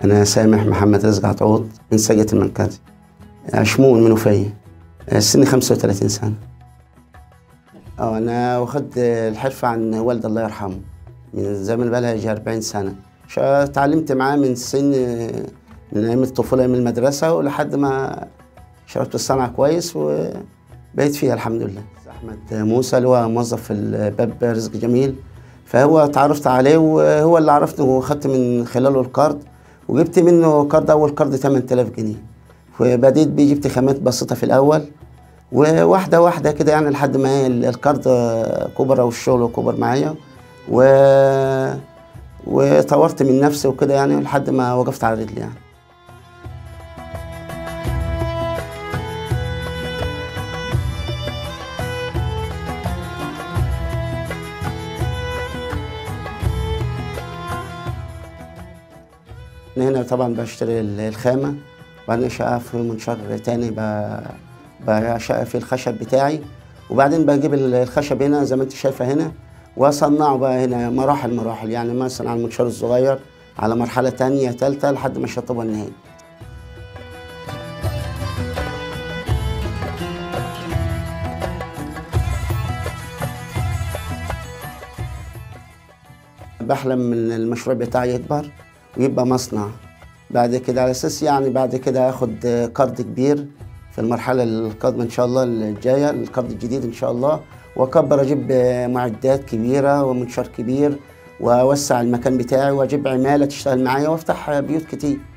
أنا سامح محمد رزق عطعوط من سجة المنكدي عشمون منوفية سني 35 سنة اه أنا واخد الحرفة عن والدي الله يرحمه من زمان بقى لها يجي 40 سنة شا- اتعلمت معاه من سن من أيام الطفولة من المدرسة ولحد ما شربت الصنعة كويس وبقيت فيها الحمد لله أحمد موسى اللي هو موظف في الباب رزق جميل فهو اتعرفت عليه وهو اللي عرفني وخدت من خلاله الكارد وجبت منه كارد اول كارد 8000 جنيه وبديت بيه جبت خامات بسيطه في الاول وواحده واحده كده يعني لحد ما إيه الكارد كبر والشغل كبر معايا و وطورت من نفسي وكده يعني لحد ما وقفت على رجلي يعني أنا هنا طبعا بشتري ال- الخامة وبعدين أشقها في منشار تاني ب- بشقى في الخشب بتاعي وبعدين بجيب ال- الخشب هنا زي ما انت شايفة هنا وأصنعه بقى هنا مراحل مراحل يعني مثلا على المنشار الصغير على مرحلة تانية تالتة لحد ما الشطبة النهائي بحلم من المشروع بتاعي يكبر ويبقى مصنع بعد كده على اساس يعني بعد كده اخد قرض كبير في المرحله القادمه ان شاء الله الجايه القرض الجديد ان شاء الله واكبر اجيب معدات كبيره ومنشار كبير واوسع المكان بتاعي واجيب عماله تشتغل معايا وافتح بيوت كتير